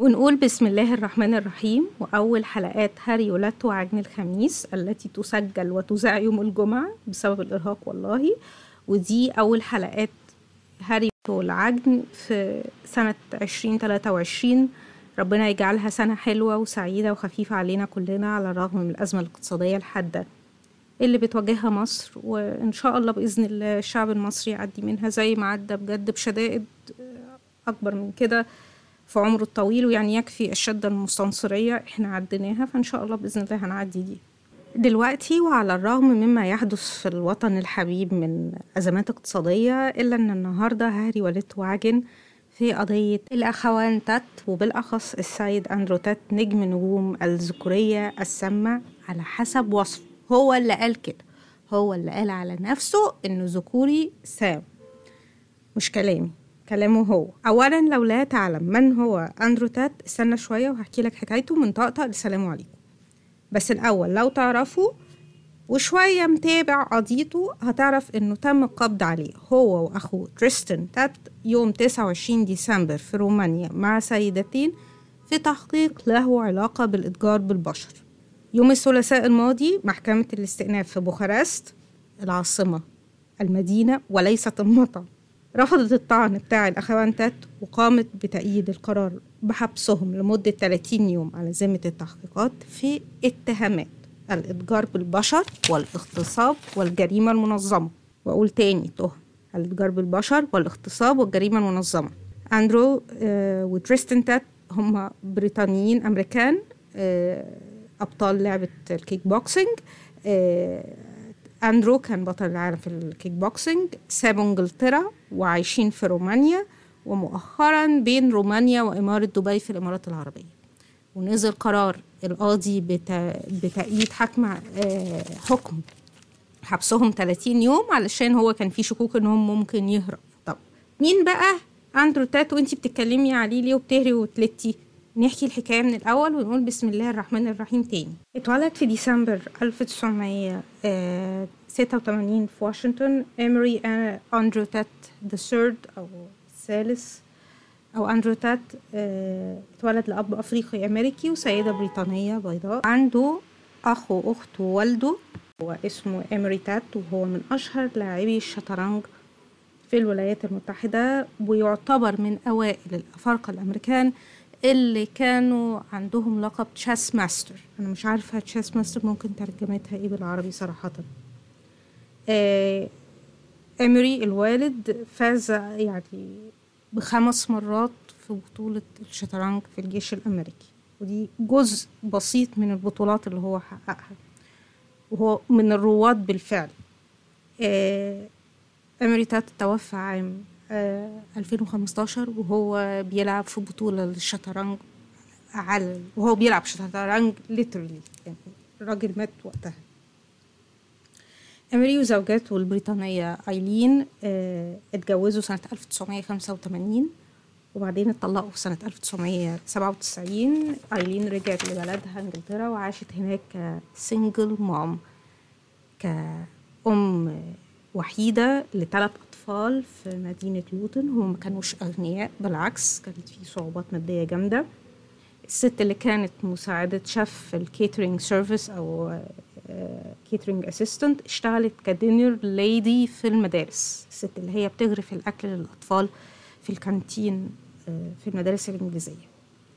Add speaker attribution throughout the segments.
Speaker 1: ونقول بسم الله الرحمن الرحيم وأول حلقات هاري ولات وعجن الخميس التي تسجل وتذاع يوم الجمعة بسبب الإرهاق والله ودي أول حلقات هاري والعجن في سنة 2023 ربنا يجعلها سنة حلوة وسعيدة وخفيفة علينا كلنا على الرغم من الأزمة الاقتصادية الحادة اللي بتواجهها مصر وإن شاء الله بإذن الله الشعب المصري يعدي منها زي ما عدى بجد بشدائد أكبر من كده في عمره الطويل ويعني يكفي الشدة المستنصرية احنا عديناها فإن شاء الله بإذن الله هنعدي دي دلوقتي وعلى الرغم مما يحدث في الوطن الحبيب من أزمات اقتصادية إلا أن النهاردة هاري ولدت وعجن في قضية الأخوان تات وبالأخص السيد أندرو تات نجم نجوم الذكورية السامة على حسب وصفه هو اللي قال كده هو اللي قال على نفسه إنه ذكوري سام مش كلامي كلامه هو أولا لو لا تعلم من هو أندرو تات استنى شوية وهحكي لك حكايته من طقطق لسلام عليكم بس الأول لو تعرفوا وشوية متابع قضيته هتعرف إنه تم القبض عليه هو وأخوه تريستن تات يوم 29 ديسمبر في رومانيا مع سيدتين في تحقيق له علاقة بالإتجار بالبشر يوم الثلاثاء الماضي محكمة الاستئناف في بوخارست العاصمة المدينة وليست المطعم رفضت الطعن بتاع الأخوان تات وقامت بتأييد القرار بحبسهم لمدة 30 يوم على ذمة التحقيقات في اتهامات الإتجار بالبشر والاغتصاب والجريمة المنظمة وأقول تاني تهم الإتجار بالبشر والاغتصاب والجريمة المنظمة أندرو آه وتريستن تات هم بريطانيين أمريكان آه أبطال لعبة الكيك بوكسينج آه أندرو كان بطل العالم في الكيك بوكسينج سابوا إنجلترا وعايشين في رومانيا ومؤخرا بين رومانيا وإمارة دبي في الإمارات العربية ونزل قرار القاضي بتأييد حكم حكم حبسهم 30 يوم علشان هو كان في شكوك انهم ممكن يهرب طب مين بقى اندرو تات وانت بتتكلمي عليه ليه وبتهري وتلتي نحكي الحكايه من الاول ونقول بسم الله الرحمن الرحيم تاني اتولد في ديسمبر 1986 في واشنطن امري اندرو تات ذا ثيرد او الثالث أو أندرو تات اتولد لأب أفريقي أمريكي وسيدة بريطانية بيضاء عنده أخ وأخت ووالده هو اسمه إمري تات وهو من أشهر لاعبي الشطرنج في الولايات المتحدة ويعتبر من أوائل الأفارقة الأمريكان اللي كانوا عندهم لقب تشيس ماستر أنا مش عارفة تشيس ماستر ممكن ترجمتها إيه بالعربي صراحة إمري الوالد فاز يعني بخمس مرات في بطولة الشطرنج في الجيش الأمريكي ودي جزء بسيط من البطولات اللي هو حققها وهو من الرواد بالفعل آه أمريتات توفى عام آه 2015 وهو بيلعب في بطولة للشطرنج على وهو بيلعب شطرنج ليترلي يعني الراجل مات وقتها أمري وزوجته البريطانية أيلين اه اتجوزوا سنة 1985 وبعدين اتطلقوا في سنة 1997 أيلين رجعت لبلدها إنجلترا وعاشت هناك كسنجل مام كأم وحيدة لثلاث أطفال في مدينة لوتن هم ما كانوش أغنياء بالعكس كانت في صعوبات مادية جامدة الست اللي كانت مساعدة شيف في الكيترينج سيرفيس أو كيترينج اسيستنت اشتغلت كدينر ليدي في المدارس الست اللي هي بتغرف الاكل للاطفال في الكانتين في المدارس الانجليزيه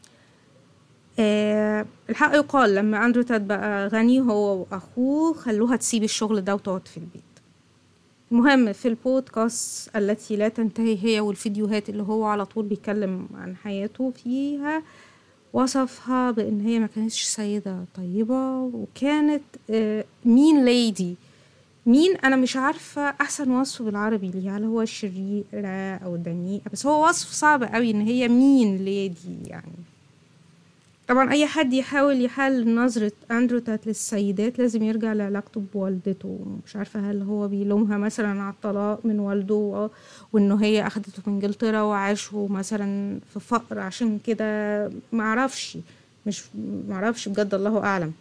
Speaker 1: أه الحق يقال لما اندرو تاد بقى غني هو واخوه خلوها تسيب الشغل ده وتقعد في البيت المهم في البودكاست التي لا تنتهي هي والفيديوهات اللي هو على طول بيتكلم عن حياته فيها وصفها بان هي ما كانتش سيدة طيبة وكانت مين ليدي مين انا مش عارفة احسن وصف بالعربي ليها هل هو شريرة او دنيئة بس هو وصف صعب قوي ان هي مين ليدي يعني طبعا اي حد يحاول يحل نظرة اندرو تات للسيدات لازم يرجع لعلاقته بوالدته مش عارفة هل هو بيلومها مثلا على الطلاق من والده وانه هي اخدته من انجلترا وعاشوا مثلا في فقر عشان كده معرفش مش معرفش بجد الله اعلم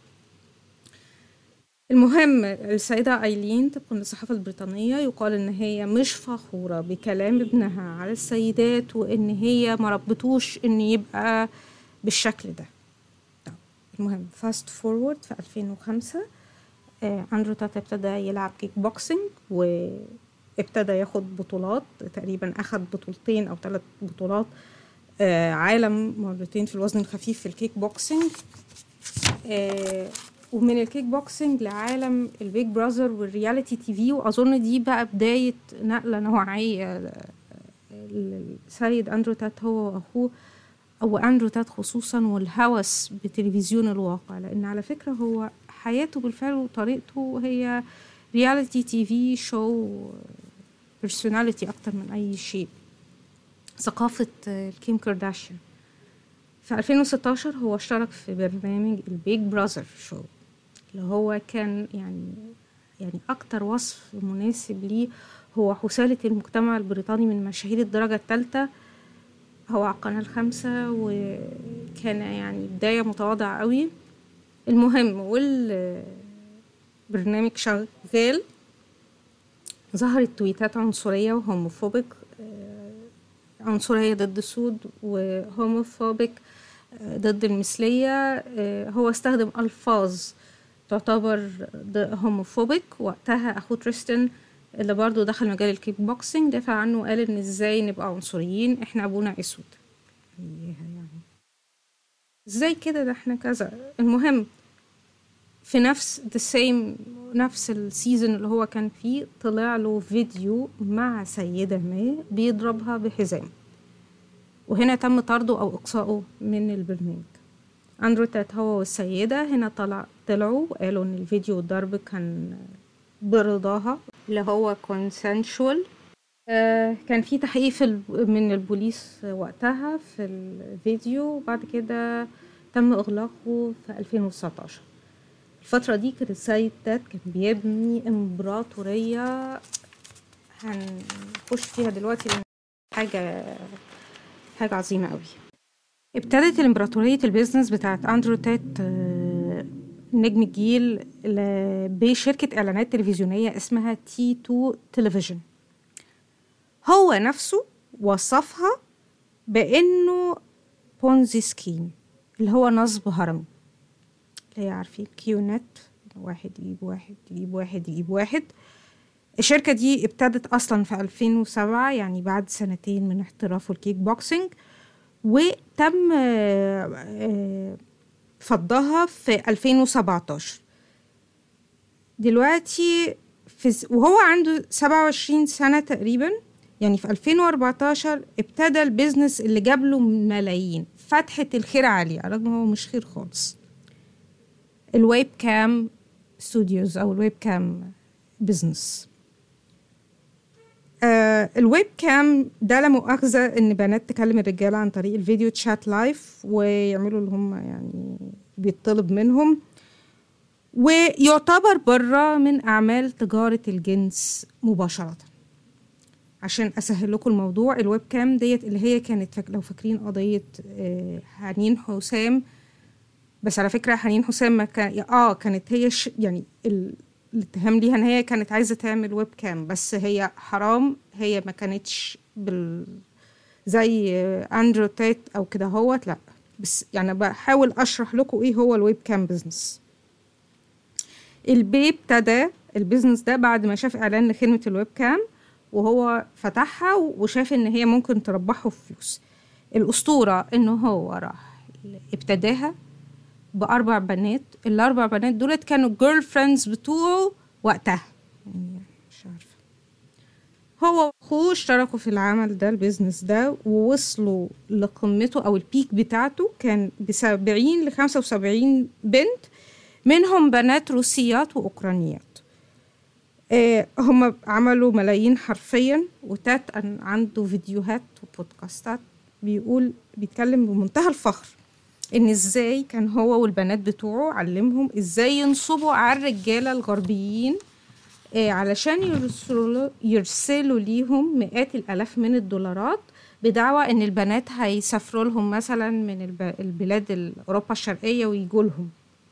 Speaker 1: المهم السيدة أيلين طبقا للصحافة البريطانية يقال إن هي مش فخورة بكلام ابنها على السيدات وإن هي مربتوش إن يبقى بالشكل ده طب المهم فاست فورورد في 2005 آه، اندرو تات ابتدى يلعب كيك بوكسينج وابتدى ياخد بطولات تقريبا اخد بطولتين او ثلاث بطولات آه، عالم مرتين في الوزن الخفيف في الكيك بوكسينج آه، ومن الكيك بوكسينج لعالم البيج براذر والرياليتي تي في واظن دي بقى بدايه نقله نوعيه السيد اندرو تات هو واخوه او اندرو تات خصوصا والهوس بتلفزيون الواقع لان على فكره هو حياته بالفعل وطريقته هي رياليتي تي في شو بيرسوناليتي اكتر من اي شيء ثقافه كيم كارداشيان في 2016 هو اشترك في برنامج البيج براذر شو اللي هو كان يعني يعني اكتر وصف مناسب ليه هو حسالة المجتمع البريطاني من مشاهير الدرجة الثالثة هو على القناة الخامسة وكان يعني بداية متواضعة قوي المهم والبرنامج شغال ظهرت تويتات عنصرية وهوموفوبيك عنصرية ضد السود وهوموفوبيك ضد المثلية هو استخدم ألفاظ تعتبر هوموفوبيك وقتها أخوه تريستن اللي برضه دخل مجال الكيك بوكسينج دافع عنه وقال إن إزاي نبقى عنصريين إحنا أبونا أسود يعني إزاي كده ده إحنا كذا المهم في نفس the same نفس السيزون اللي هو كان فيه طلع له فيديو مع سيدة ما بيضربها بحزام وهنا تم طرده أو إقصائه من البرنامج أندرو تات هو والسيدة هنا طلع طلعوا وقالوا إن الفيديو والضرب كان برضاها اللي هو consensual آه كان في تحقيق في ال- من البوليس وقتها في الفيديو وبعد كده تم إغلاقه في 2019 الفترة دي كان السيد تات كان بيبني إمبراطورية هنخش فيها دلوقتي لأن حاجة حاجة عظيمة قوي ابتدت الإمبراطورية البيزنس بتاعت أندرو تات آه، نجم الجيل ل- بشركة إعلانات تلفزيونية اسمها تي 2 تلفزيون هو نفسه وصفها بأنه بونزي سكيم اللي هو نصب هرمي اللي هي عارفين كيو نت واحد يجيب واحد يجيب واحد يجيب واحد الشركة دي ابتدت أصلا في 2007 يعني بعد سنتين من احترافه الكيك بوكسينج وتم آه، آه، فضها في 2017 دلوقتي في ز- وهو عنده 27 سنة تقريبا يعني في 2014 ابتدى البيزنس اللي جاب له ملايين فتحة الخير عالية رغم هو مش خير خالص الويب كام ستوديوز او الويب كام بزنس آه الويب كام ده لا مؤاخذة ان بنات تكلم الرجالة عن طريق الفيديو تشات لايف ويعملوا اللي هم يعني بيطلب منهم ويعتبر بره من اعمال تجارة الجنس مباشرة عشان اسهل لكم الموضوع الويب كام ديت اللي هي كانت فاك لو فاكرين قضية آه حنين حسام بس على فكرة حنين حسام ما كان اه كانت هي ش... يعني ال... الاتهام ليها ان هي كانت عايزة تعمل ويب كام بس هي حرام هي ما كانتش بال زي اندرو تيت او كده هوت لا بس يعني بحاول اشرح لكم ايه هو الويب كام بزنس البي ابتدى البيزنس ده بعد ما شاف اعلان لخدمة الويب كام وهو فتحها وشاف ان هي ممكن تربحه فلوس الاسطورة انه هو راح ابتداها بأربع بنات الأربع بنات دولت كانوا جيرل فريندز بتوعه وقتها يعني مش عارفة هو وأخوه اشتركوا في العمل ده البيزنس ده ووصلوا لقمته أو البيك بتاعته كان بسبعين لخمسة وسبعين بنت منهم بنات روسيات وأوكرانيات آه هم عملوا ملايين حرفيا وتات أن عنده فيديوهات وبودكاستات بيقول بيتكلم بمنتهى الفخر ان ازاي كان هو والبنات بتوعه علمهم ازاي ينصبوا على الرجاله الغربيين آه علشان يرسلوا يرسلوا ليهم مئات الالاف من الدولارات بدعوى ان البنات هيسافروا لهم مثلا من الب- البلاد اوروبا الشرقيه ويجوا لهم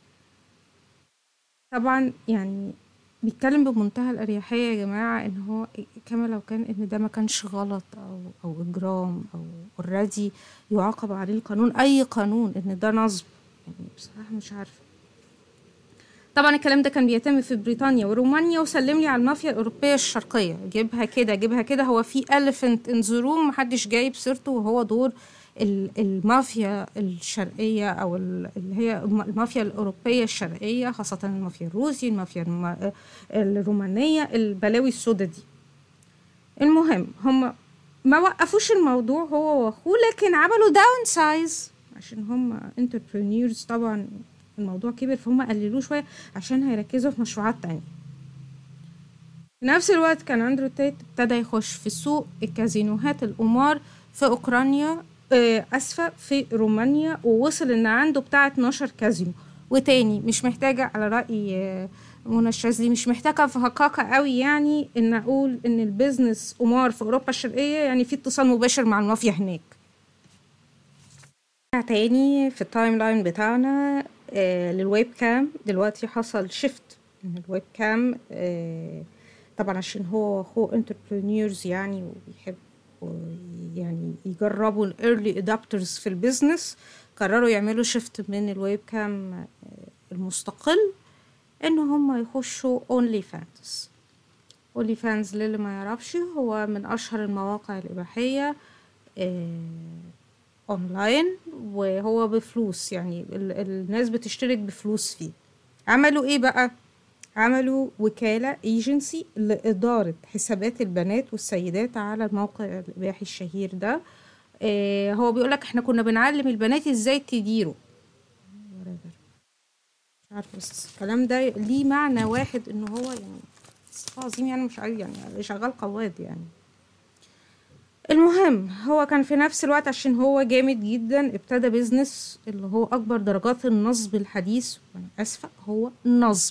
Speaker 1: طبعا يعني بيتكلم بمنتهى الأريحية يا جماعة إن هو كما لو كان إن ده ما كانش غلط أو أو إجرام أو اوريدي يعاقب عليه القانون اي قانون ان ده نصب يعني بصراحه مش عارفه طبعا الكلام ده كان بيتم في بريطانيا ورومانيا وسلم لي على المافيا الاوروبيه الشرقيه جيبها كده جيبها كده هو في اليفنت ان ذا روم محدش جايب سيرته وهو دور ال- المافيا الشرقيه او ال- اللي هي الم- المافيا الاوروبيه الشرقيه خاصه المافيا الروسي المافيا الم- الرومانيه البلاوي السوداء دي المهم هم ما وقفوش الموضوع هو واخوه لكن عملوا داون سايز عشان هم انتربرينيورز طبعا الموضوع كبر فهم قللوه شويه عشان هيركزوا في مشروعات تانية في نفس الوقت كان اندرو تيت ابتدى يخش في سوق الكازينوهات القمار في اوكرانيا آه، اسفه في رومانيا ووصل ان عنده بتاع 12 كازينو وتاني مش محتاجه على راي آه، منى الشاذلي مش محتاجه فهقاقه قوي يعني ان اقول ان البيزنس قمار في اوروبا الشرقيه يعني في اتصال مباشر مع المافيا هناك تاني في التايم لاين بتاعنا آه للويب كام دلوقتي حصل شيفت من الويب كام آه طبعا عشان هو اخوه انتربرينيورز يعني وبيحب يعني يجربوا الايرلي ادابترز في البيزنس قرروا يعملوا شيفت من الويب كام آه المستقل ان هم يخشوا اونلي فانز اونلي فانز للي ما يعرفش هو من اشهر المواقع الاباحيه آه اونلاين وهو بفلوس يعني ال- الناس بتشترك بفلوس فيه عملوا ايه بقى عملوا وكالة ايجنسي لإدارة حسابات البنات والسيدات على الموقع الإباحي الشهير ده آه هو بيقولك احنا كنا بنعلم البنات ازاي تديروا whatever. مش عارفة بس الكلام ده ليه معنى واحد ان هو يعني استغفر الله العظيم يعني مش عارف يعني شغال قواد يعني المهم هو كان في نفس الوقت عشان هو جامد جدا ابتدى بيزنس اللي هو اكبر درجات النصب الحديث وانا اسفه هو نصب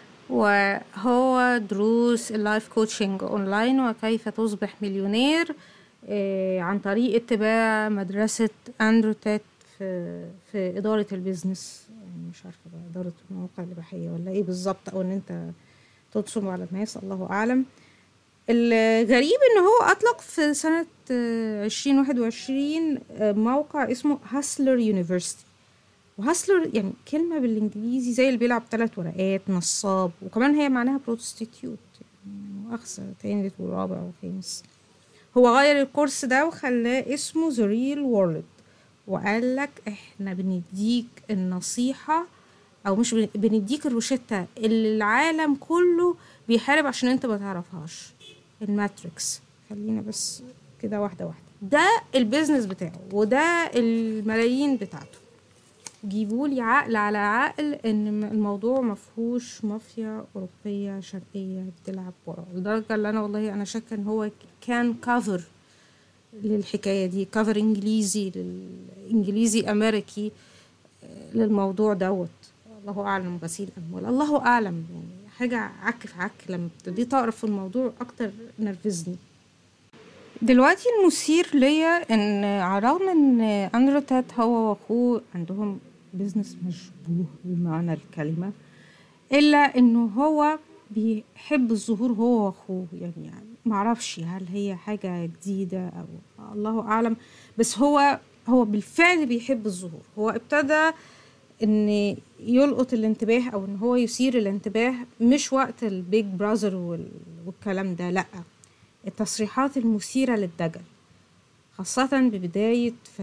Speaker 1: وهو دروس اللايف كوتشنج اونلاين وكيف تصبح مليونير آه، عن طريق اتباع مدرسة اندرو تيت في في إدارة البيزنس يعني مش عارفة بقى إدارة المواقع الإباحية ولا إيه بالظبط أو إن أنت تنصب على الناس الله أعلم الغريب ان هو اطلق في سنة عشرين واحد وعشرين موقع اسمه هاسلر يونيفرسيتي وهاسلر يعني كلمة بالانجليزي زي اللي بيلعب ثلاث ورقات نصاب وكمان هي معناها بروستيتيوت يعني مؤاخذة تالت ورابع وخامس هو غير الكورس ده وخلاه اسمه ذا ريل وورلد وقال لك احنا بنديك النصيحة او مش بن- بنديك الروشتة اللي العالم كله بيحارب عشان انت ما تعرفهاش الماتريكس خلينا بس كده واحدة واحدة ده البيزنس بتاعه وده الملايين بتاعته جيبوا لي عقل على عقل ان م- الموضوع مفهوش مافيا اوروبيه شرقيه بتلعب ورا لدرجه اللي انا والله انا شاكه ان هو كان كافر للحكايه دي كافر انجليزي للانجليزي امريكي آه، للموضوع دوت الله اعلم غسيل اموال الله اعلم يعني حاجه عك في عك لما ابتديت اقرا في الموضوع اكتر نرفزني دلوقتي المثير ليا ان على الرغم ان اندرو تات هو واخوه عندهم بيزنس مشبوه بمعنى الكلمة الا انه هو بيحب الظهور هو واخوه يعني, يعني معرفش هل هي حاجة جديدة او الله اعلم بس هو هو بالفعل بيحب الظهور هو ابتدى ان يلقط الانتباه او ان هو يثير الانتباه مش وقت البيج براذر والكلام ده لا التصريحات المثيرة للدجل خاصة ببداية في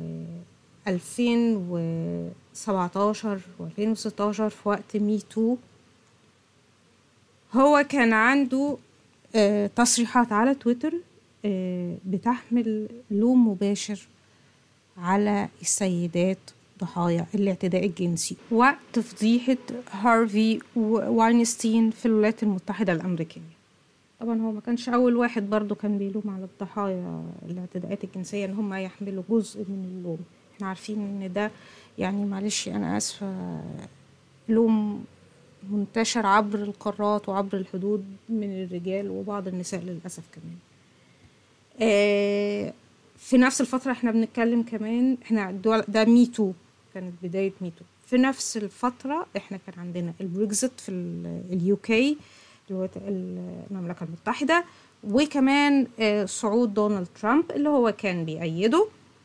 Speaker 1: 2017 و 2016 في وقت مي تو هو كان عنده آه، تصريحات على تويتر آه، بتحمل لوم مباشر على السيدات ضحايا الاعتداء الجنسي وقت فضيحة هارفي واينستين في الولايات المتحدة الأمريكية طبعا هو ما كانش أول واحد برضو كان بيلوم على الضحايا الاعتداءات الجنسية إن هم يحملوا جزء من اللوم احنا عارفين إن ده يعني معلش أنا آسفة لوم منتشر عبر القارات وعبر الحدود من الرجال وبعض النساء للأسف كمان آه، في نفس الفترة احنا بنتكلم كمان احنا الدول ده ميتو كانت بداية ميتو في نفس الفترة احنا كان عندنا البريكزت في اليو كي المملكة المتحدة وكمان آه، صعود دونالد ترامب اللي هو كان بيأيده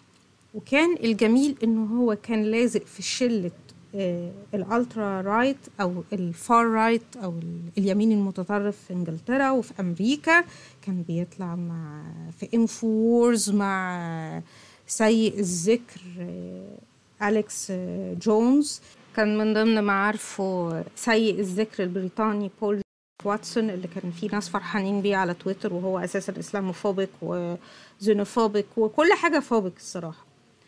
Speaker 1: وكان الجميل انه هو كان لازق في شله آه، الالترا رايت او الفار رايت او ال- اليمين المتطرف في انجلترا وفي امريكا كان بيطلع مع في انفورز مع سيء الذكر آه، اليكس آه، جونز كان من ضمن معارفه سيء الذكر البريطاني بول واتسون اللي كان في ناس فرحانين بيه على تويتر وهو اساسا اسلاموفوبيك وزينوفوبيك وكل حاجه فوبيك الصراحه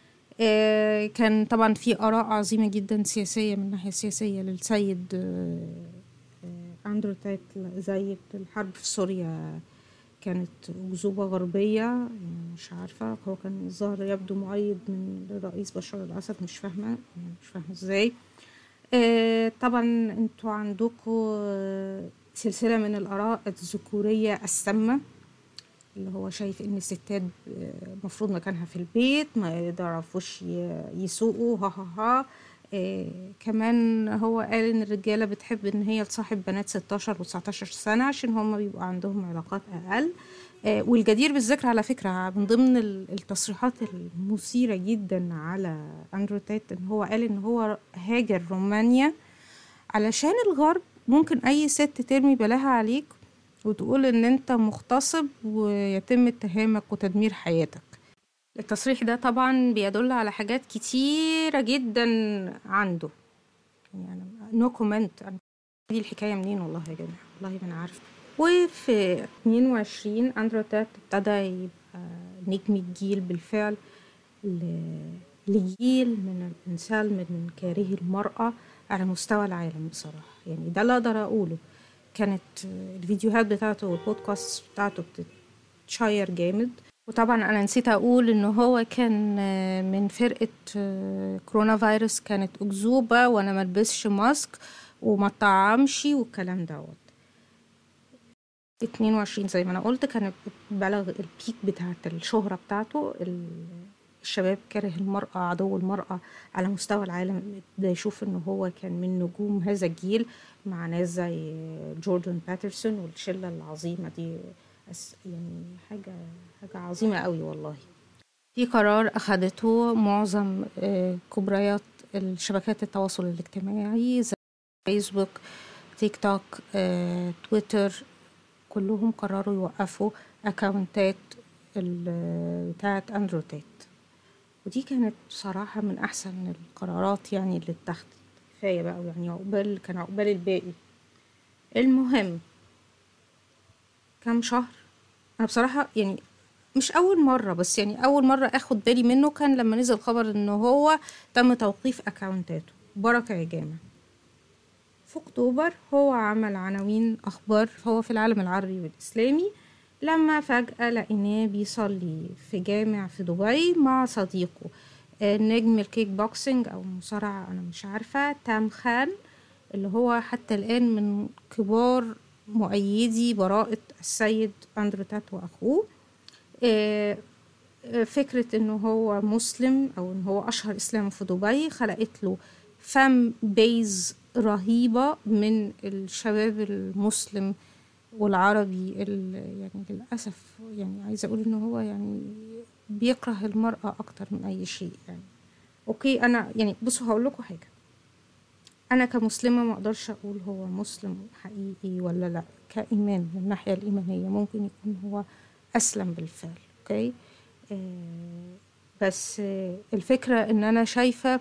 Speaker 1: آه، كان طبعا في آراء عظيمة جدا سياسية من الناحية السياسية للسيد آه، آه، أندرو تيت زي الحرب في سوريا كانت أكذوبة غربية يعني مش عارفة هو كان الظاهر يبدو مؤيد من الرئيس بشار الأسد مش فاهمة يعني مش فاهمة ازاي آه، طبعا انتوا عندكم سلسلة من الآراء الذكورية السامة اللي هو شايف ان الستات المفروض مكانها في البيت ما يعرفوش ي- يسوقوا ها ها ها إيه كمان هو قال ان الرجاله بتحب ان هي تصاحب بنات 16 و19 سنه عشان هم بيبقى عندهم علاقات اقل إيه والجدير بالذكر على فكره من ضمن ال- التصريحات المثيره جدا على اندرو تيت ان هو قال ان هو هاجر رومانيا علشان الغرب ممكن اي ست ترمي بلاها عليك وتقول ان انت مغتصب ويتم اتهامك وتدمير حياتك التصريح ده طبعا بيدل على حاجات كتيرة جدا عنده يعني نو كومنت دي الحكاية منين والله يا جماعة والله ما انا عارفة وفي 22 اندرو تات ابتدى يبقى نجم الجيل بالفعل ل- لجيل من الانسان من كاره المرأة على مستوى العالم بصراحة يعني ده اللي اقدر اقوله كانت الفيديوهات بتاعته والبودكاست بتاعته بتتشير جامد وطبعا انا نسيت اقول ان هو كان من فرقه كورونا فيروس كانت اكذوبه وانا ملبسش ماسك وما طعمش والكلام دوت 22 زي ما انا قلت كان بلغ البيك بتاعت الشهره بتاعته ال- الشباب كاره المرأة عدو المرأة على مستوى العالم ده يشوف انه هو كان من نجوم هذا الجيل مع ناس زي جوردن باترسون والشلة العظيمة دي أس- يعني حاجة حاجة عظيمة قوي والله في قرار أخدته معظم آه، كبريات الشبكات التواصل الاجتماعي زي فيسبوك تيك توك آه، تويتر كلهم قرروا يوقفوا أكاونتات ال- بتاعت أندرو تيت ودي كانت بصراحة من أحسن القرارات يعني اللي اتخذت كفاية بقى يعني عقبال كان عقبال الباقي المهم كام شهر أنا بصراحة يعني مش أول مرة بس يعني أول مرة أخد بالي منه كان لما نزل خبر إن هو تم توقيف أكاونتاته بركة يا جامع في أكتوبر هو عمل عناوين أخبار هو في العالم العربي والإسلامي لما فجأة لقيناه بيصلي في جامع في دبي مع صديقه آه، نجم الكيك بوكسينج أو مصارعة أنا مش عارفة تام خان اللي هو حتى الآن من كبار مؤيدي براءة السيد أندرو تات وأخوه آه، آه، فكرة إنه هو مسلم أو إن هو أشهر إسلام في دبي خلقت له فام بيز رهيبة من الشباب المسلم والعربي ال- يعني للأسف يعني عايزة أقول إن هو يعني بيكره المرأة أكتر من أي شيء يعني أوكي أنا يعني بصوا هقول لكم حاجة أنا كمسلمة ما أقدرش أقول هو مسلم حقيقي ولا لأ كإيمان من الناحية الإيمانية ممكن يكون هو أسلم بالفعل أوكي آه بس آه الفكرة إن أنا شايفة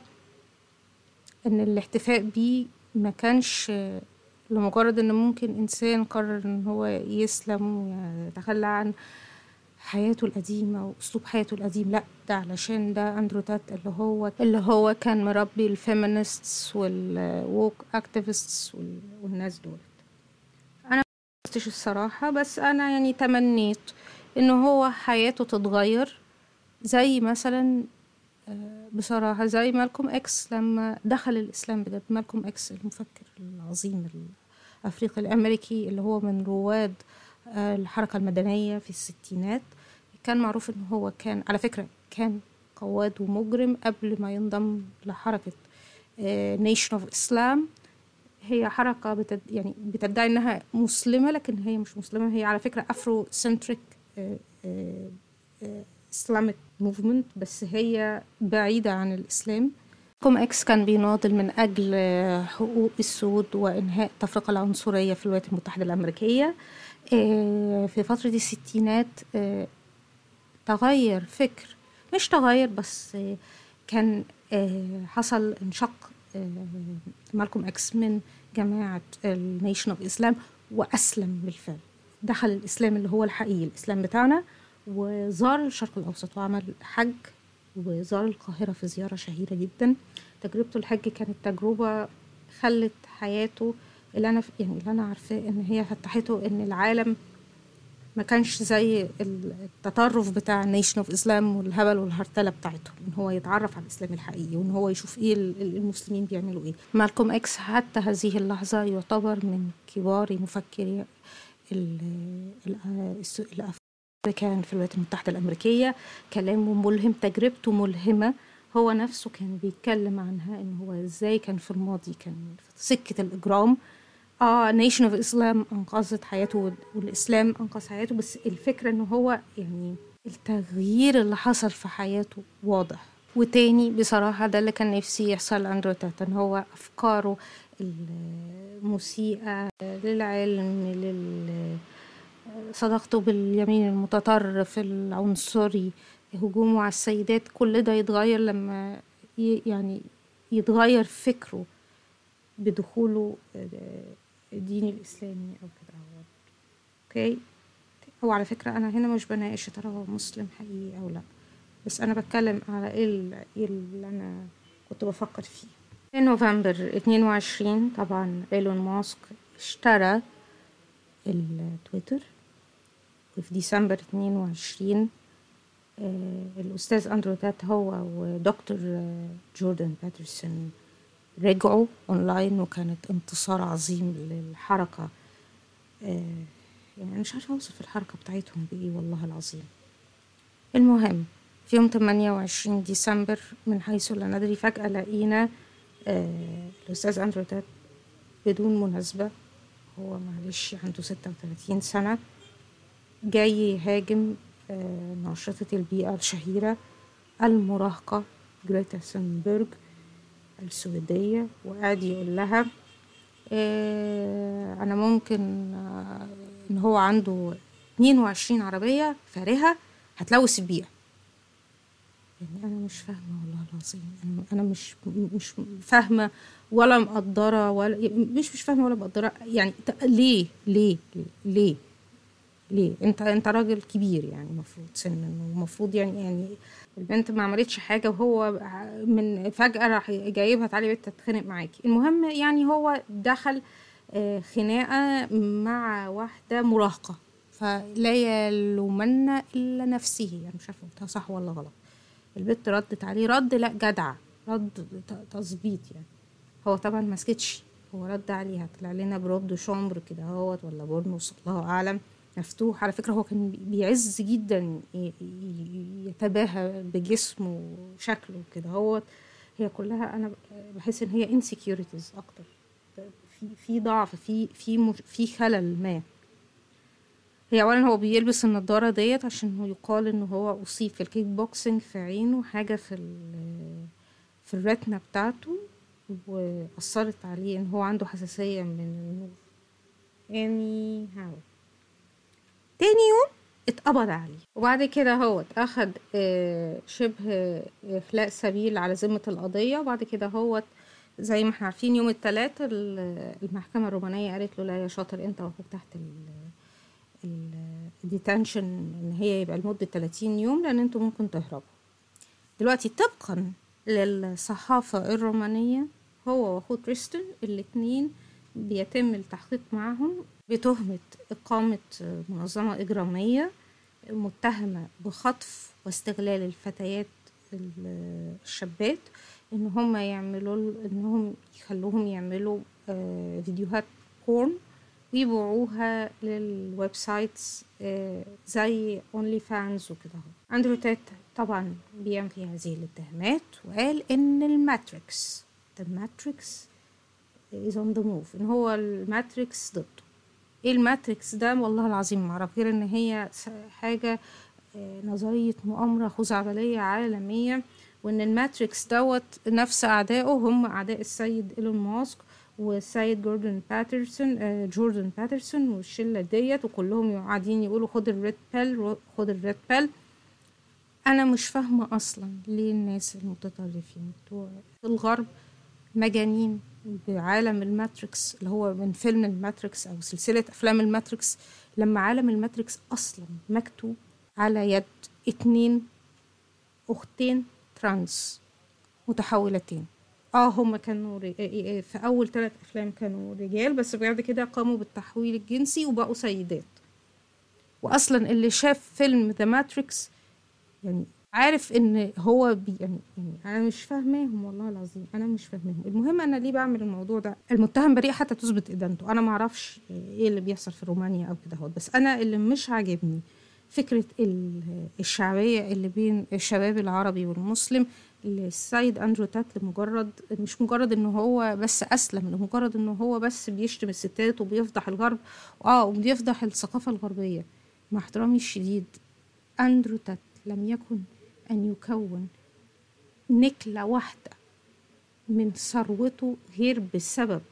Speaker 1: إن الاحتفاء بيه ما كانش آه، لمجرد إن ممكن إنسان قرر إن هو يسلم ويتخلى عن حياته القديمة وأسلوب حياته القديم لأ ده علشان ده أندرو تات اللي هو اللي هو كان مربي الفيمينستس والووك اكتيفيستس والناس دول أنا ما شفتش الصراحة بس أنا يعني تمنيت إن هو حياته تتغير زي مثلا آه، بصراحة زي مالكوم إكس لما دخل الإسلام بجد مالكوم إكس المفكر العظيم الأفريقي الأمريكي اللي هو من رواد آه، الحركة المدنية في الستينات كان معروف إن هو كان على فكرة كان قواد ومجرم قبل ما ينضم لحركة نيشن اوف اسلام هي حركة بتد... يعني بتدعي انها مسلمة لكن هي مش مسلمة هي على فكرة افرو سنتريك اسلامك موفمنت بس هي بعيدة عن الإسلام كوم اكس كان بيناضل من أجل حقوق السود وإنهاء التفرقة العنصرية في الولايات المتحدة الأمريكية في فترة الستينات تغير فكر مش تغير بس كان حصل انشق مالكوم اكس من جماعة النيشن اوف اسلام واسلم بالفعل دخل الاسلام اللي هو الحقيقي الاسلام بتاعنا وزار الشرق الاوسط وعمل حج وزار القاهرة في زيارة شهيرة جدا تجربته الحج كانت تجربة خلت حياته اللي انا يعني اللي انا عارفاه ان هي فتحته ان العالم ما كانش زي التطرف بتاع النيشن اوف اسلام والهبل والهرتله بتاعتهم ان هو يتعرف على الاسلام الحقيقي وان هو يشوف ايه المسلمين بيعملوا ايه مالكوم اكس حتى هذه اللحظه يعتبر من كبار مفكري الامريكان في الولايات المتحده الامريكيه كلامه ملهم تجربته ملهمه هو نفسه كان بيتكلم عنها ان هو ازاي كان في الماضي كان في سكه الاجرام اه نيشن اوف اسلام انقذت حياته والاسلام انقذ حياته بس الفكره ان هو يعني التغيير اللي حصل في حياته واضح وتاني بصراحة ده اللي كان نفسي يحصل أندرو تاتا إن هو أفكاره المسيئة للعلم لل صداقته باليمين المتطرف العنصري هجومه على السيدات كل ده يتغير لما يعني يتغير فكره بدخوله الدين الإسلامي أو كده أوكي هو على فكرة أنا هنا مش بناقش ترى هو مسلم حقيقي أو لأ بس أنا بتكلم على إيه اللي أنا كنت بفكر فيه في نوفمبر اتنين وعشرين طبعا إيلون ماسك اشترى التويتر وفي ديسمبر اتنين وعشرين آه الأستاذ أندرو تات هو ودكتور آه جوردن باترسون رجعوا اونلاين وكانت انتصار عظيم للحركة آه يعني مش عارفة اوصف الحركة بتاعتهم بايه والله العظيم المهم في يوم 28 ديسمبر من حيث لا ندري فجأة لقينا آه الأستاذ أندرو تات بدون مناسبة هو معلش عنده ستة وتلاتين سنة جاي يهاجم آه ناشطة البيئة الشهيرة المراهقة جريتا ثunberg السويدية وقاعد يقول لها إيه أنا ممكن آه إن هو عنده اتنين وعشرين عربية فارهة هتلوث البيئة يعني أنا مش فاهمة والله العظيم أنا مش مش فاهمة ولا مقدرة ولا مش مش فاهمة ولا مقدرة يعني ليه ليه ليه ليه انت انت راجل كبير يعني المفروض سنا ومفروض يعني يعني البنت ما عملتش حاجه وهو من فجاه راح جايبها تعالي بنت تتخانق معاكي المهم يعني هو دخل خناقه مع واحده مراهقه فلا يلومن الا نفسه يعني مش عارفه قلتها صح ولا غلط البنت ردت عليه رد لا جدع رد تظبيط يعني هو طبعا ما سكتش هو رد عليها طلع لنا بروب شومبر كده اهوت ولا بورنوس الله اعلم مفتوح على فكرة هو كان بيعز جدا يتباهى بجسمه وشكله كده هو هي كلها أنا بحس إن هي insecurities أكتر في في ضعف في في في خلل ما هي أولا هو بيلبس النضارة ديت عشان هو يقال إن هو أصيب في الكيك بوكسينج في عينه حاجة في في الرتنة بتاعته وأثرت عليه إن هو عنده حساسية من النور يعني هاو تاني يوم اتقبض عليه وبعد كده هو اتأخد شبه إخلاء سبيل على ذمة القضية وبعد كده هو زي ما احنا عارفين يوم التلات المحكمة الرومانية قالت له لا يا شاطر انت واخوك تحت الديتنشن ان هي يبقى لمدة 30 يوم لان انتوا ممكن تهربوا دلوقتي طبقا للصحافة الرومانية هو واخوه تريستن الاتنين بيتم التحقيق معهم بتهمة إقامة منظمة إجرامية متهمة بخطف واستغلال الفتيات الشابات إن هم يعملوا إنهم يخلوهم يعملوا فيديوهات بورن ويبيعوها للويب سايتس زي اونلي فانز وكده اندرو تيت طبعا بينفي هذه الاتهامات وقال ان الماتريكس the matrix is on the move ان هو الماتريكس ضده ايه الماتريكس ده والله العظيم ما اعرف غير ان هي حاجه آه، نظرية مؤامرة خزعبلية عالمية وإن الماتريكس دوت نفس أعدائه هم أعداء السيد إيلون ماسك والسيد جوردن باترسون آه، جوردن باترسون والشلة ديت وكلهم قاعدين يقولوا خد الريد بيل خد الريد بيل أنا مش فاهمة أصلا ليه الناس المتطرفين بتوع الغرب مجانين بعالم الماتريكس اللي هو من فيلم الماتريكس أو سلسلة أفلام الماتريكس لما عالم الماتريكس أصلا مكتوب على يد اتنين أختين ترانس متحولتين اه هما كانوا ر- في أول ثلاث أفلام كانوا رجال بس بعد كده قاموا بالتحويل الجنسي وبقوا سيدات وأصلا اللي شاف فيلم ذا ماتريكس يعني عارف ان هو بي يعني, يعني انا مش فاهماهم والله العظيم انا مش فاهماهم المهم انا ليه بعمل الموضوع ده المتهم بريء حتى تثبت ادانته انا ما اعرفش ايه اللي بيحصل في رومانيا او كده هوت بس انا اللي مش عاجبني فكره ال- الشعبيه اللي بين الشباب العربي والمسلم السيد اندرو تات لمجرد مش مجرد ان هو بس اسلم لمجرد ان هو بس بيشتم الستات وبيفضح الغرب اه وبيفضح الثقافه الغربيه مع احترامي الشديد أندرو تات لم يكن أن يكون نكلة واحدة من ثروته غير بسبب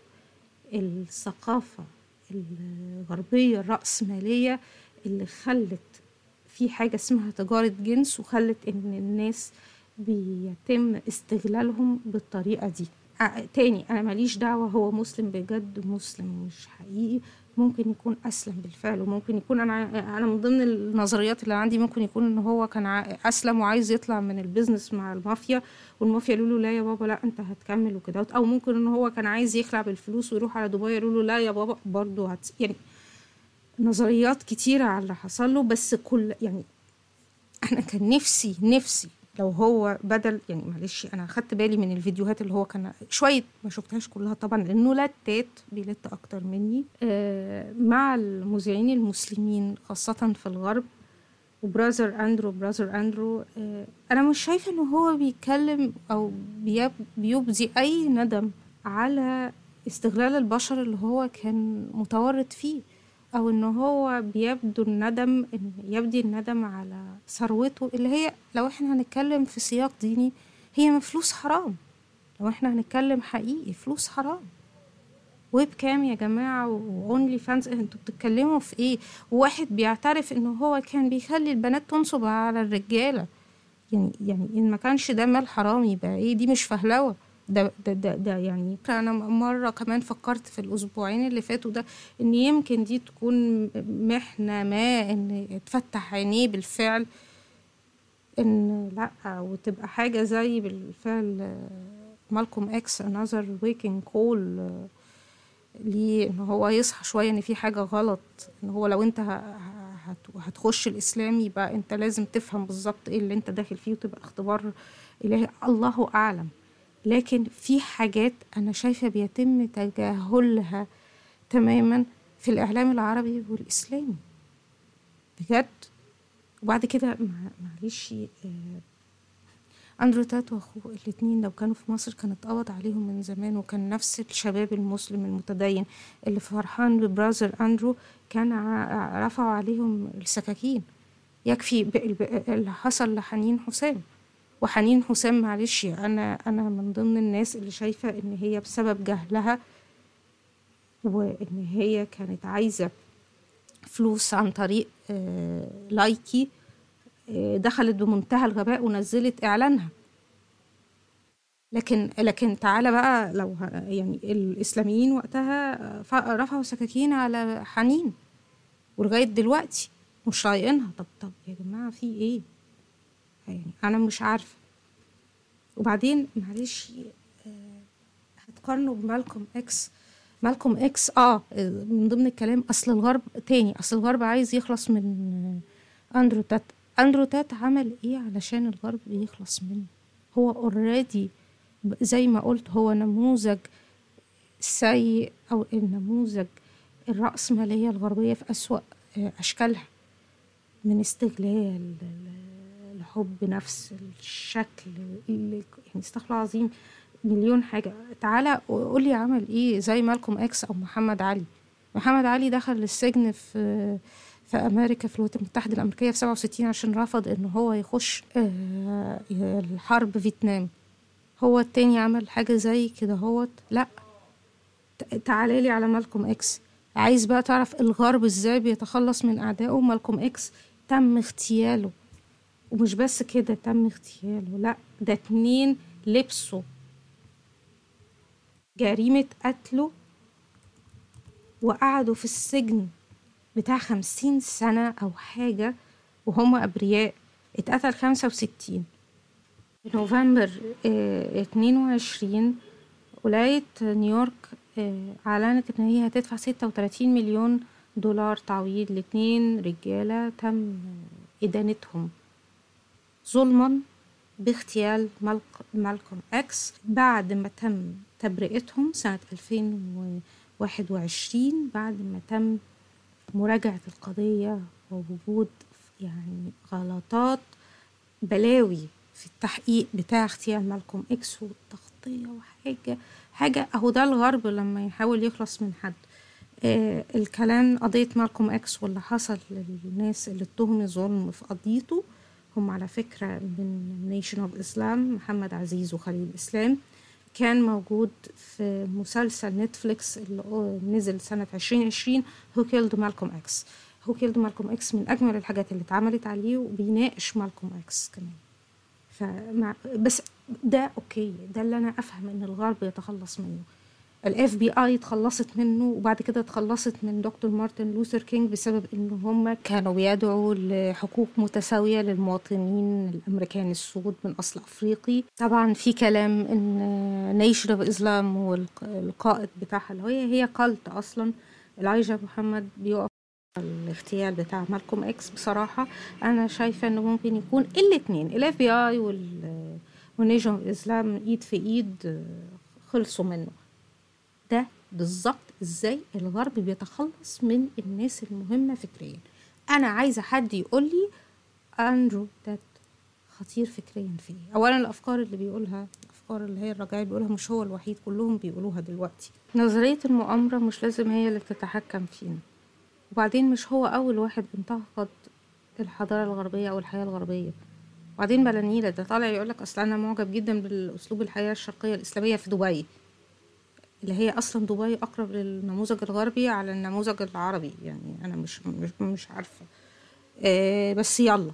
Speaker 1: الثقافة الغربية الرأسمالية اللي خلت في حاجة اسمها تجارة جنس وخلت إن الناس بيتم استغلالهم بالطريقة دي آه، تاني أنا ماليش دعوة هو مسلم بجد مسلم مش حقيقي ممكن يكون أسلم بالفعل وممكن يكون أنا أنا من ضمن النظريات اللي عندي ممكن يكون إن هو كان ع- أسلم وعايز يطلع من البيزنس مع المافيا والمافيا قالوا له لا يا بابا لا أنت هتكمل وكده أو ممكن إن هو كان عايز يخلع بالفلوس ويروح على دبي يقولوا له لا يا بابا برضه هت يعني نظريات كتيرة على اللي حصل له بس كل يعني انا كان نفسي نفسي لو هو بدل يعني معلش انا خدت بالي من الفيديوهات اللي هو كان شويه ما شفتهاش كلها طبعا لانه لتات بيلت اكتر مني آه مع المذيعين المسلمين خاصه في الغرب وبرازر اندرو برازر اندرو آه انا مش شايفه ان هو بيتكلم او بيب بيبدي اي ندم على استغلال البشر اللي هو كان متورط فيه او ان هو بيبدو الندم إن يبدي الندم على ثروته اللي هي لو احنا هنتكلم في سياق ديني هي ما فلوس حرام لو احنا هنتكلم حقيقي فلوس حرام ويب كام يا جماعة واونلي فانز انتوا بتتكلموا في ايه وواحد بيعترف ان هو كان بيخلي البنات تنصب على الرجالة يعني يعني ان ما كانش ده مال حرام يبقى ايه دي مش فهلوة ده ده ده, ده يعني انا مرة كمان فكرت في الاسبوعين اللي فاتوا ده ان يمكن دي تكون محنة ما ان اتفتح عينيه بالفعل ان لا وتبقى حاجة زي بالفعل مالكوم اكس انذر ويكينج كول ليه ان هو يصحى شويه ان في حاجه غلط ان هو لو انت ه- ه- هت- هتخش الاسلام يبقى انت لازم تفهم بالظبط ايه اللي انت داخل فيه وتبقى اختبار الهي الله اعلم لكن في حاجات انا شايفه بيتم تجاهلها تماما في الاعلام العربي والاسلامي بجد وبعد كده مع- معلش آه، اندرو تات واخوه الاتنين لو كانوا في مصر كان اتقبض عليهم من زمان وكان نفس الشباب المسلم المتدين اللي فرحان ببرازر اندرو كان ع- رفعوا عليهم السكاكين يكفي ب- ب- اللي حصل لحنين حسام وحنين حسام معلش انا انا من ضمن الناس اللي شايفه ان هي بسبب جهلها وان هي كانت عايزه فلوس عن طريق آه، لايكي آه، دخلت بمنتهى الغباء ونزلت اعلانها لكن لكن تعالى بقى لو ه- يعني الاسلاميين وقتها ف- رفعوا سكاكين على حنين ولغايه دلوقتي مش طايقينها طب طب يا جماعه في ايه يعني انا مش عارفه وبعدين معلش آه، هتقارنوا بمالكوم اكس مالكوم اكس اه من ضمن الكلام اصل الغرب تاني اصل الغرب عايز يخلص من آه، اندرو تات اندرو تات عمل ايه علشان الغرب يخلص منه هو اوريدي زي ما قلت هو نموذج سيء او النموذج الرأسمالية الغربية في أسوأ آه، أشكالها من استغلال ل- لحب نفس الشكل ال- يعني استغفر الله العظيم مليون حاجة تعالى قول لي عمل ايه زي مالكوم اكس او محمد علي محمد علي دخل السجن في في أمريكا في الولايات المتحدة الأمريكية في 67 عشان رفض إن هو يخش آه، الحرب فيتنام هو التاني عمل حاجة زي كده هوت لأ ت- تعالى لي على مالكوم إكس عايز بقى تعرف الغرب إزاي بيتخلص من أعدائه مالكوم إكس تم اغتياله ومش بس كده تم اغتياله لأ ده اتنين لبسوا جريمة قتله وقعدوا في السجن بتاع خمسين سنة أو حاجة وهم أبرياء اتقتل خمسة وستين في نوفمبر اتنين وعشرين ولاية نيويورك آه، أعلنت إن هي هتدفع ستة وتلاتين مليون دولار تعويض لاتنين رجالة تم إدانتهم ظلما باغتيال مالك مالكوم اكس بعد ما تم تبرئتهم سنة 2021 بعد ما تم مراجعة القضية ووجود يعني غلطات بلاوي في التحقيق بتاع اغتيال مالكوم اكس والتغطية وحاجة حاجة اهو ده الغرب لما يحاول يخلص من حد آه الكلام قضية مالكوم اكس واللي حصل للناس اللي اتهموا ظلم في قضيته هم على فكرة من نيشن اوف اسلام محمد عزيز وخليل اسلام كان موجود في مسلسل نتفليكس اللي نزل سنة 2020 هو كيلد مالكوم اكس هو كيلد مالكوم اكس من اجمل الحاجات اللي اتعملت عليه وبيناقش مالكوم اكس كمان فمع بس ده اوكي ده اللي انا افهم ان الغرب يتخلص منه الاف بي اي اتخلصت منه وبعد كده اتخلصت من دكتور مارتن لوثر كينج بسبب ان هم كانوا بيدعوا لحقوق متساويه للمواطنين الامريكان السود من اصل افريقي طبعا في كلام ان نيشن اوف اسلام والقائد بتاعها اللي هي هي قلت اصلا الايجا محمد بيقف الاغتيال بتاع مالكوم اكس بصراحه انا شايفه انه ممكن يكون الاثنين الاف بي اي والنيشن اوف اسلام ايد في ايد خلصوا منه ده بالظبط ازاي الغرب بيتخلص من الناس المهمه فكريا انا عايزه حد يقول لي اندرو ده خطير فكريا فيه اولا الافكار اللي بيقولها الافكار اللي هي الرجعيه بيقولها مش هو الوحيد كلهم بيقولوها دلوقتي نظريه المؤامره مش لازم هي اللي تتحكم فينا وبعدين مش هو اول واحد انتقد الحضاره الغربيه او الحياه الغربيه وبعدين بلانيلا ده طالع يقولك اصل انا معجب جدا بالاسلوب الحياه الشرقيه الاسلاميه في دبي اللي هي اصلا دبي اقرب للنموذج الغربي على النموذج العربي يعني انا مش مش, مش عارفه آه بس يلا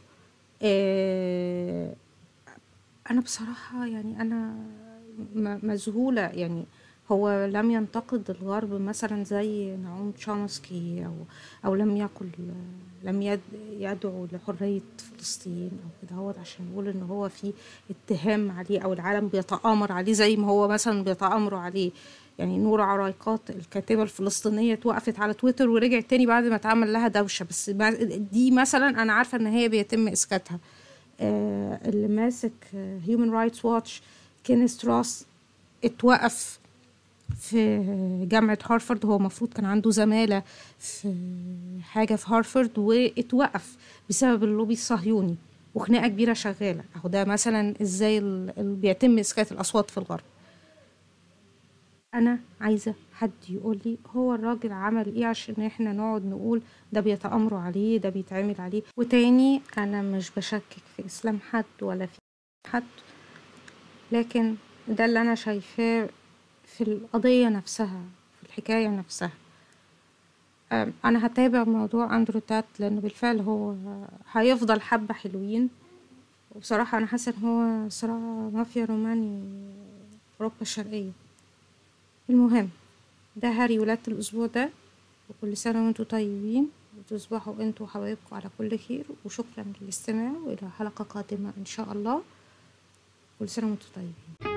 Speaker 1: آه انا بصراحه يعني انا مذهوله يعني هو لم ينتقد الغرب مثلا زي نعوم تشامسكي او او لم يقل لم يد يدعو لحريه فلسطين او كده هو عشان يقول ان هو في اتهام عليه او العالم بيتآمر عليه زي ما هو مثلا بيتآمروا عليه يعني نور عرايقات الكاتبة الفلسطينية اتوقفت على تويتر ورجعت تاني بعد ما اتعمل لها دوشة بس دي مثلا أنا عارفة إن هي بيتم إسكاتها آه اللي ماسك هيومن رايتس واتش كينيس روس اتوقف في جامعة هارفارد هو المفروض كان عنده زمالة في حاجة في هارفارد واتوقف بسبب اللوبي الصهيوني وخناقة كبيرة شغالة أهو ده مثلا ازاي اللي بيتم إسكات الأصوات في الغرب انا عايزه حد يقول لي هو الراجل عمل ايه عشان احنا نقعد نقول ده بيتامروا عليه ده بيتعمل عليه وتاني انا مش بشكك في اسلام حد ولا في حد لكن ده اللي انا شايفاه في القضيه نفسها في الحكايه نفسها انا هتابع موضوع اندرو تات لانه بالفعل هو هيفضل حبه حلوين وبصراحه انا حاسه ان هو صراع مافيا روماني اوروبا الشرقيه المهم ده هاري ولادة الأسبوع ده وكل سنة وانتوا طيبين وتصبحوا انتوا وحبايبكم على كل خير وشكرا للاستماع وإلى حلقة قادمة إن شاء الله كل سنة وانتوا طيبين